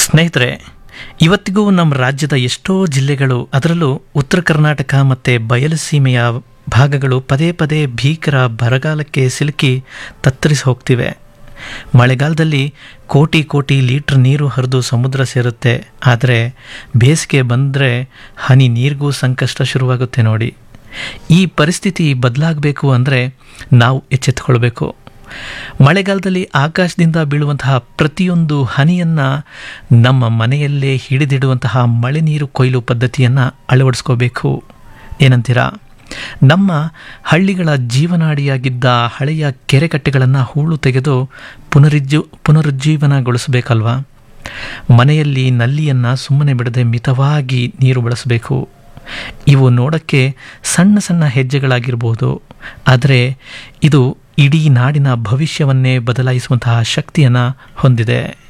ಸ್ನೇಹಿತರೆ ಇವತ್ತಿಗೂ ನಮ್ಮ ರಾಜ್ಯದ ಎಷ್ಟೋ ಜಿಲ್ಲೆಗಳು ಅದರಲ್ಲೂ ಉತ್ತರ ಕರ್ನಾಟಕ ಮತ್ತು ಬಯಲುಸೀಮೆಯ ಭಾಗಗಳು ಪದೇ ಪದೇ ಭೀಕರ ಬರಗಾಲಕ್ಕೆ ಸಿಲುಕಿ ತತ್ತರಿಸಿ ಹೋಗ್ತಿವೆ ಮಳೆಗಾಲದಲ್ಲಿ ಕೋಟಿ ಕೋಟಿ ಲೀಟ್ರ್ ನೀರು ಹರಿದು ಸಮುದ್ರ ಸೇರುತ್ತೆ ಆದರೆ ಬೇಸಿಗೆ ಬಂದರೆ ಹನಿ ನೀರಿಗೂ ಸಂಕಷ್ಟ ಶುರುವಾಗುತ್ತೆ ನೋಡಿ ಈ ಪರಿಸ್ಥಿತಿ ಬದಲಾಗಬೇಕು ಅಂದರೆ ನಾವು ಎಚ್ಚೆತ್ತುಕೊಳ್ಬೇಕು ಮಳೆಗಾಲದಲ್ಲಿ ಆಕಾಶದಿಂದ ಬೀಳುವಂತಹ ಪ್ರತಿಯೊಂದು ಹನಿಯನ್ನು ನಮ್ಮ ಮನೆಯಲ್ಲೇ ಹಿಡಿದಿಡುವಂತಹ ಮಳೆ ನೀರು ಕೊಯ್ಲು ಪದ್ಧತಿಯನ್ನು ಅಳವಡಿಸ್ಕೋಬೇಕು ಏನಂತೀರಾ ನಮ್ಮ ಹಳ್ಳಿಗಳ ಜೀವನಾಡಿಯಾಗಿದ್ದ ಹಳೆಯ ಕೆರೆಕಟ್ಟೆಗಳನ್ನು ಹೂಳು ತೆಗೆದು ಪುನರುಜ್ಜು ಪುನರುಜ್ಜೀವನಗೊಳಿಸಬೇಕಲ್ವಾ ಮನೆಯಲ್ಲಿ ನಲ್ಲಿಯನ್ನು ಸುಮ್ಮನೆ ಬಿಡದೆ ಮಿತವಾಗಿ ನೀರು ಬಳಸಬೇಕು ಇವು ನೋಡೋಕ್ಕೆ ಸಣ್ಣ ಸಣ್ಣ ಹೆಜ್ಜೆಗಳಾಗಿರ್ಬೋದು ಆದರೆ ಇದು ಇಡೀ ನಾಡಿನ ಭವಿಷ್ಯವನ್ನೇ ಬದಲಾಯಿಸುವಂತಹ ಶಕ್ತಿಯನ್ನು ಹೊಂದಿದೆ